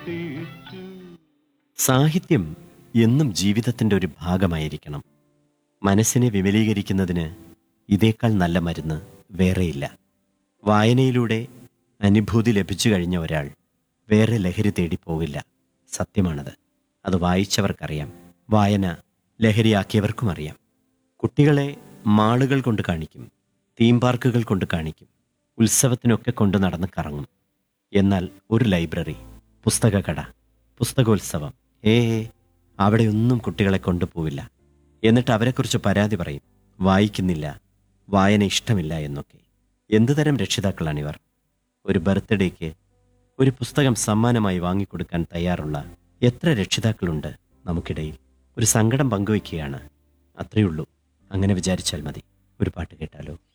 തെറ്റിച്ചു സാഹിത്യം എന്നും ജീവിതത്തിൻ്റെ ഒരു ഭാഗമായിരിക്കണം മനസ്സിനെ വിമലീകരിക്കുന്നതിന് ഇതേക്കാൾ നല്ല മരുന്ന് വേറെയില്ല വായനയിലൂടെ അനുഭൂതി ലഭിച്ചു കഴിഞ്ഞ ഒരാൾ വേറെ ലഹരി തേടി പോകില്ല സത്യമാണത് അത് വായിച്ചവർക്കറിയാം വായന ലഹരിയാക്കിയവർക്കും അറിയാം കുട്ടികളെ മാളുകൾ കൊണ്ട് കാണിക്കും തീം പാർക്കുകൾ കൊണ്ട് കാണിക്കും ഉത്സവത്തിനൊക്കെ കൊണ്ട് നടന്ന് കറങ്ങും എന്നാൽ ഒരു ലൈബ്രറി പുസ്തകക്കട പുസ്തകോത്സവം ഏ അവിടെയൊന്നും കുട്ടികളെ കൊണ്ടുപോവില്ല എന്നിട്ട് അവരെക്കുറിച്ച് പരാതി പറയും വായിക്കുന്നില്ല വായന ഇഷ്ടമില്ല എന്നൊക്കെ എന്തുതരം രക്ഷിതാക്കളാണിവർ ഒരു ബർത്ത്ഡേക്ക് ഒരു പുസ്തകം സമ്മാനമായി വാങ്ങിക്കൊടുക്കാൻ തയ്യാറുള്ള എത്ര രക്ഷിതാക്കളുണ്ട് നമുക്കിടയിൽ ഒരു സങ്കടം പങ്കുവയ്ക്കുകയാണ് അത്രയുള്ളൂ അങ്ങനെ വിചാരിച്ചാൽ മതി ഒരു പാട്ട് കേട്ടാലോ